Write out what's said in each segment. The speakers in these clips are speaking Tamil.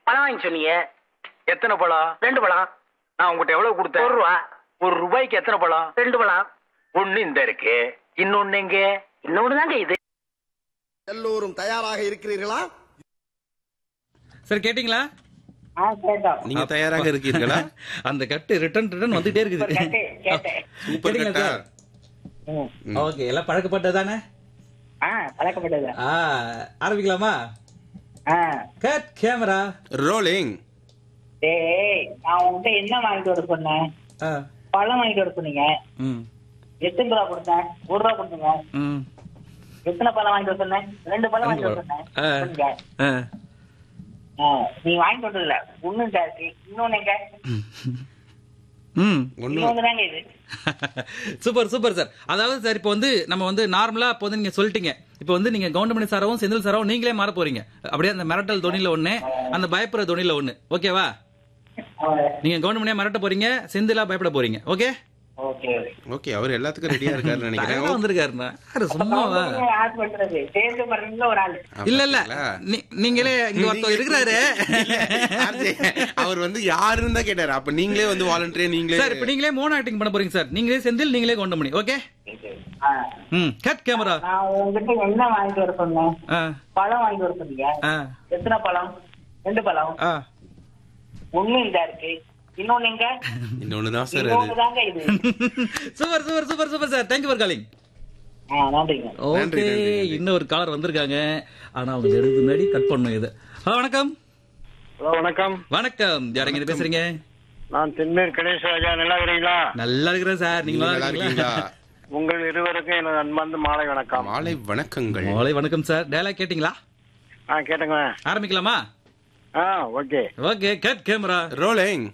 பழம் வாங்கி சொன்னீங்க எத்தனை பழம் ரெண்டு பழம் நான் உங்ககிட்ட எவ்வளவு ஒரு கொடுத்தேன் ரூபா ஒரு ரூபாய்க்கு எத்தனை பழம் ரெண்டு பழம் ஒண்ணு இந்த இருக்கு இன்னொன்னு எங்க இன்னொன்னு தாங்க இது எல்லோரும் தயாராக இருக்கிறீர்களா சார் கேட்டிங்களா நீங்க தயாராக இருக்கீர்களா அந்த கட்டு ரிட்டர்ன் ரிட்டர்ன் வந்துட்டே இருக்குது சூப்பர் கேட்டிங்களா கட்டா சார் ஓகே எல்லாம் பழக்கப்பட்டதானே ஆ பழக்கப்பட்டது ஆ ஆரம்பிக்கலாமா ஆ கட் கேமரா ரோலிங் டேய் நான் உன்கிட்ட என்ன வாங்கிட்டு வர சொன்னேன் ஆ பழம் வாங்கிட்டு வர சொன்னீங்க ம் எத்தனை ரூபா கொடுத்தேன் ஒரு ரூபா கொடுத்தீங்க ம் எத்தனை பழம் வாங்கிட்டு வர சொன்னேன் ரெண்டு பழம் வாங்கிட்டு வர ரெண்டு சொன்னேன் பழம். ஆ. சொன்னீங்க. ஆ ஆ, நீ வாங்கிட்டு வந்ததுல ஒண்ணு இருக்கு இன்னொன்னு எங்க ம் ஒண்ணு இன்னொன்னு தாங்க இது சூப்பர் சூப்பர் சார் அதாவது சார் இப்போ வந்து நம்ம வந்து நார்மலா இப்போ வந்து நீங்க சொல்லிட்டீங்க இப்போ வந்து நீங்க கவுண்டமணி சாரவும் செந்தில் சாரவும் நீங்களே மாற போறீங்க அப்படியே அந்த மிரட்டல் தொனில ஒண்ணு அந்த பயப்படுற தொனில ஒண்ணு ஓகேவா நீங்க கவுண்டமணியா மிரட்ட போறீங்க செந்திலா பயப்பட போறீங்க ஓகே ஓகே ஓகே அவர் எல்லாத்துக்கும் ரெடியா இருக்காருன்னு தயாரா நினைக்கிறேன் வந்திருக்காருண்ணா யாரு சும்மாவா ஆட் பண்றது சேர்ந்து பண்றதுல ஒரு ஆளு இல்ல இல்ல அப்படிங்களா? நீ- நீங்களே இங்க ஒருத்தர் இருக்கிறாரு ஆர்ஜே, அவர் வந்து யாருன்னு தான் கேட்டாரு அப்ப நீங்களே வந்து வாலண்டியர் நீங்களே சார் இப்போ நீங்களே மோனோ ஆக்டிங் பண்ண போறீங்க சார் நீங்களே செந்தில் நீங்களே கவுண்டமணி ஓகே ஆ. ம் கட் கேமரா நான் உங்ககிட்ட என்ன வாங்கிட்டு வர சொன்னேன் ஆ பழம் வாங்கிட்டு வர சொன்னீங்க ஆ எத்தனை பழம் ரெண்டு பழம் ஆ ஒண்ணு இதா இருக்கு இன்னொன்னு எங்க இன்னொன்னுதான் சார் அது இன்னொன்னு தாங்க இது super super super super sir thank you for calling ஆ நன்றிங்க நன்றி, ஓகே நன்றி, நன்றி. இன்னொரு காலர் வந்திருக்காங்க ஆனா அவங்க எடுத்து முன்னாடி கட் பண்ணும் இது ஹலோ வணக்கம் ஹலோ வணக்கம் வணக்கம் யாருங்க இது பேசுறீங்க நான் தென்மேற்கு கணேஷ் ராஜா நல்லா இருக்கிறீங்களா நல்லா இருக்கிறேன் சார் நீங்க நீங்க நல்லா இருக்கீங்களா உங்கள் இருவருக்கும் எனது அன்பார்ந்த மாலை வணக்கம் மாலை வணக்கங்கள் மாலை வணக்கம் சார் டயலாக் கேட்டிங்களா ஆ கேட்டுங்க ஆரம்பிக்கலாமா ஆ okay okay cut camera rolling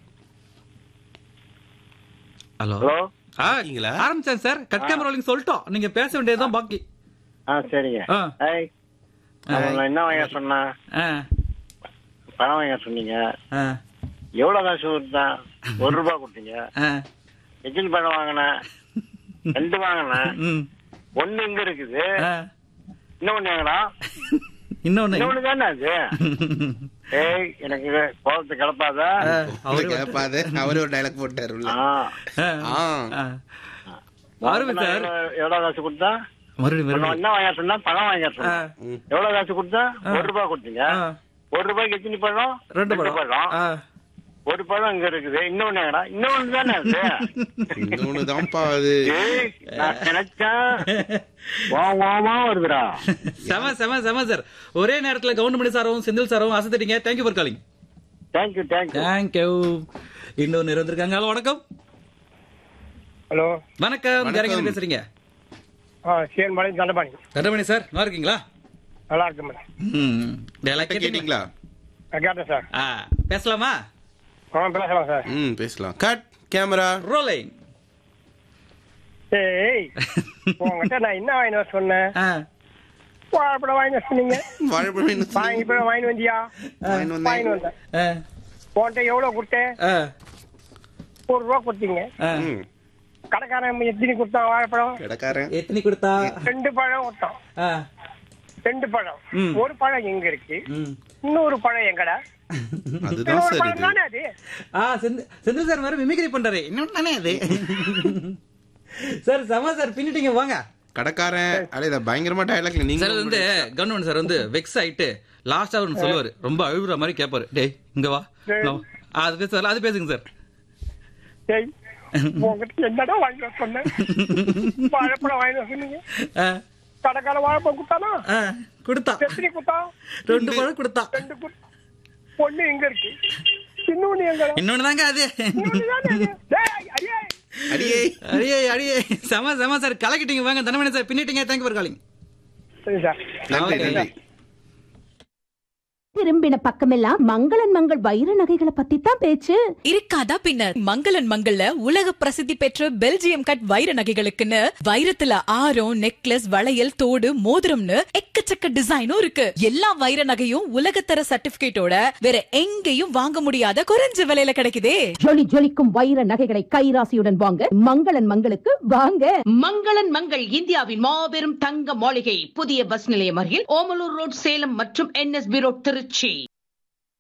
hello hello ஆ இருக்கீங்களா? ஆரம்பிச்சேன் சார் கட் கேமரா ரோலிங் சொல்லிட்டோம் நீங்க பேச வேண்டியதுதான் பாக்கி ஆ சரிங்க ஆ. ஏய் அவன் நான் என்ன வாங்க சொன்னேன் ஆ பணம் வாங்க சொன்னீங்க ஆ எவ்வளவு காசு கொடுத்தேன் ஒரு ரூபாய் கொடுத்தீங்க ஆ எத்தனை பணம் வாங்கினேன் ரெண்டு வாங்கினேன் ம் ஒண்ணு இங்க இருக்குது ஆ இன்னொன்னு எங்கடா இன்னொன்னு இன்னொன்னு தானே அது ஏய் எனக்கு கோபத்தை கிளப்பாத ஆ, அவரு அவரு கேட்பாது அவரு ஒரு டைலாக் போட்டாரு உள்ள. ஆ. ஆ, ஆ ஆ. ஆரம்பி சார் எவ்வளவு- எவ்வளவு காசு கொடுத்தா மறுபடியும் நான் மறுபடியும் என்ன வாங்க சொன்னா பணம் வாங்க சொன்னேன் ம். எவ்வளவு காசு கொடுத்தா ஒரு ரூபாய் கொடுத்தீங்க ஆ. ஒரு ரூபாய்க்கு எத்தனை பழம் ரெண்டு பழம் ஆ. ஒரு பழம் இங்க இருக்குது இன்னொன்னு எங்கடா இன்னொன்னு தானே அது இன்னொன்னுதான்ப்பா அது ஏய், நான் நினைச்சேன் வா வாமா வருதுடா செம செம செம சார் ஒரே நேரத்துல கவுண்டமணி சாரும் செந்தில் சாரும் அசத்திட்டீங்க thank you for calling thank you thank you thank you இன்னொன்னு இருந்திருக்காங்க ஹலோ வணக்கம் ஹலோ வணக்கம் வணக்கம். யாருங்க இது பேசுறீங்க ஆ சேன் மலை தண்டபாணி தண்டமணி சார் நல்லா இருக்கீங்களா நல்லா இருக்கு மேடம் ம் டயலாக் கேட்டீங்களா கேட்டீங்களா கேட்டேன் சார் ஆ பேசலாமா ஆ பேசலாம் சார் ம் பேசலாம் கட் கேமரா ரோலிங் ஏய் உங்ககிட்ட நான் என்ன வாங்கி வர சொன்னேன் ஆ வாழைப்பழம் வாங்கி வர சொன்னீங்க வாழைப்பழம் என்ன வாங்கி பழம் வாங்கி வந்தியா வாங்கிட்டு வந்தேன். வாங்கி வந்தேன் ஆ உன்கிட்ட எவ்வளவு கொடுத்தேன் ஆ ஒரு ரூபா கொடுத்தீங்க ஆ. ம், கடைக்காரன் எத்தனை கொடுத்தான் வாழைப்பழம் கடைக்காரன் எத்தனை கொடுத்தா ரெண்டு பழம் கொடுத்தான் ஆ ரெண்டு பழம் ம். ஒரு பழம் எங்க இருக்கு ம் இன்னொரு பழம் எங்கடா அதுதான் இன்னொரு சார் பழம் இது தானே அது ஆ செந்தில் செந்தில் சார் வேற மிமிக்ரி பண்றாரு இன்னும் தானே அது சார் செம சார் பின்னிட்டீங்க வாங்க கடைக்காரன் அடே இதை பயங்கரமா டைலாக்ல நீங்க சார் வந்து கவர்மெண்ட் சார் வந்து வெக்ஸ் ஆயிட்டு லாஸ்டா அவர் சொல்லுவாரு ரொம்ப அழுகுற மாதிரி கேட்பாரு டேய் இங்க வா நான் வா. ஆ, அது பேச அது பேசுங்க சார் ஏய் உங்ககிட்ட என்னடா வாங்கி வர சொன்னேன் வாழைப்பழம் வாங்கி வர சொன்னீங்க ஆ, கடைக்காரன் வாழைப்பழம் கொடுத்தானா ஆ, கொடுத்தா எத்தனை கொடுத்தா ரெண்டு பழம் கொடுத்தா ரெண்டு கொடு- ஒண்ணு எங்க இருக்கு இன்னொன்னு எங்கடா இன்னொன்னு தாங்க அது இன்னொன்னு தானே அது. டேய், அடியே. அடியே அடியே அடியே செம செம சார் கலக்கிட்டீங்க வாங்க தனமணி சார் பின்னிட்டீங்க தேங்க்யூ ஃபார் காலிங் சரி சார் நன்றி Okay. நன்றி திரும்பின பக்கமெல்லாம் மங்களன் மங்கள் வைர நகைகளை பத்தி தான் பேச்சு இருக்காதா பின்னர் மங்களன் மங்கள்ல உலக பிரசித்தி பெற்ற பெல்ஜியம் கட் வைர நகைகளுக்குன்னு வைரத்துல ஆரம் நெக்லஸ் வளையல் தோடு மோதிரம்னு எக்கச்சக்க டிசைனும் இருக்கு எல்லா வைர நகையும் உலகத்தர சர்டிபிகேட்டோட வேற எங்கேயும் வாங்க முடியாத குறைஞ்ச விலையில கிடைக்குதே ஜொலி ஜொலிக்கும் வைர நகைகளை கைராசியுடன் வாங்க மங்களன் மங்களுக்கு வாங்க மங்களன் மங்கள் இந்தியாவின் மாபெரும் தங்க மாளிகை புதிய பஸ் நிலையம் அருகில் ஓமலூர் ரோட் சேலம் மற்றும் என்எஸ்பி ரோட் திருச்சி